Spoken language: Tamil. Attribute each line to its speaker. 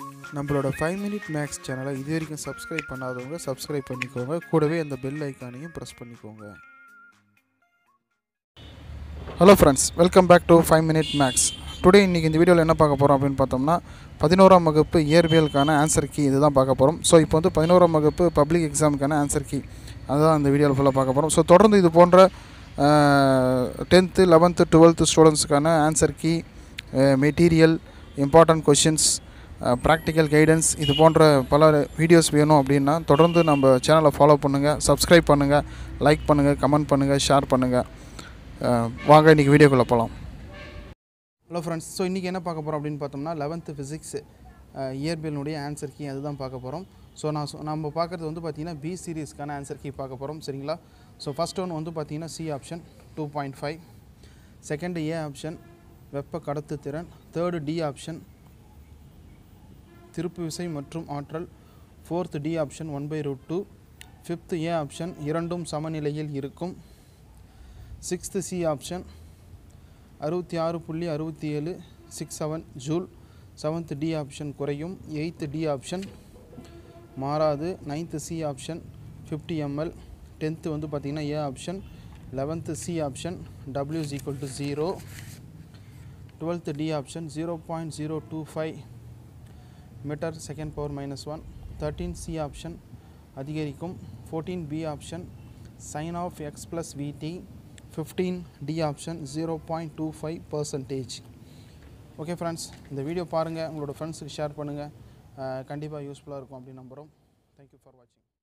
Speaker 1: நம்மளோட ஃபைவ் மினிட் மேக்ஸ் சேனலை இது வரைக்கும் சப்ஸ்கிரைப் பண்ணாதவங்க சப்ஸ்கிரைப் பண்ணிக்கோங்க கூடவே அந்த பெல் ஐக்கானையும் ப்ரெஸ் பண்ணிக்கோங்க hello friends welcome back to five minute max today இன்றைக்கி இந்த வீடியோவில் என்ன பார்க்க போகிறோம் அப்படின்னு பார்த்தோம்னா பதினோராம் வகுப்பு இயற்பியலுக்கான ஆன்சர் கீ இதுதான் பார்க்க போகிறோம் ஸோ இப்போ வந்து பதினோராம் வகுப்பு பப்ளிக் எக்ஸாமுக்கான ஆன்சர் கீ அதுதான் இந்த வீடியோவில் ஃபுல்லாக பார்க்க போகிறோம் ஸோ தொடர்ந்து இது போன்ற டென்த்து லெவன்த்து டுவெல்த்து ஸ்டூடெண்ட்ஸுக்கான answer key material important questions practical guidance இது போன்ற பல வீடியோஸ் வேணும் அப்படின்னா தொடர்ந்து நம்ம சேனலை ஃபாலோ பண்ணுங்கள் சப்ஸ்கிரைப் பண்ணுங்கள் லைக் பண்ணுங்கள் கமெண்ட் பண்ணுங்கள் ஷேர் பண்ணுங்கள் வாங்க இன்றைக்கி வீடியோக்குள்ளே போகலாம் ஹலோ ஃப்ரெண்ட்ஸ் ஸோ இன்றைக்கி என்ன பார்க்க போகிறோம் அப்படின்னு பார்த்தோம்னா லெவன்த்து ஃபிசிக்ஸ் இயற்பியலினுடைய ஆன்சர் கீ அதுதான் பார்க்க போகிறோம் ஸோ நான் சொ- நம்ம பார்க்குறது வந்து பார்த்திங்கன்னா பி சீரீஸ்க்கான ஆன்சர் கீ பார்க்க போகிறோம் சரிங்களா ஸோ ஃபஸ்ட் ஒன் வந்து பார்த்திங்கன்னா C option two point five second A option வெப்ப கடத்து திறன் தேர்டு டி ஆப்ஷன் திருப்பு விசை மற்றும் ஆற்றல் fourth D option one by root two fifth A option இரண்டும் சமநிலையில் இருக்கும் சிக்ஸ்த்து சி ஆப்ஷன் அறுபத்தி ஆறு புள்ளி அறுபத்தி ஏழு six seven joule seventh D option குறையும் எயித்து டி ஆப்ஷன் மாறாது ninth C option fifty ml tenth வந்து பார்த்திங்கன்னா A option eleventh C option W is equal to zero twelfth D option zero point zero two five metre second power minus one thirteen C option அதிகரிக்கும் fourteen B option sine of x plus VT fifteen D option zero point two five percentage okay friends இந்த வீடியோ பாருங்கள் உங்களோட ஃப்ரெண்ட்ஸுக்கு ஷேர் பண்ணுங்கள் கண்டிப்பாக யூஸ்ஃபுல்லாக இருக்கும் அப்படின்னு நம்புகிறோம் தேங்க்யூ ஃபார் வாட்சிங்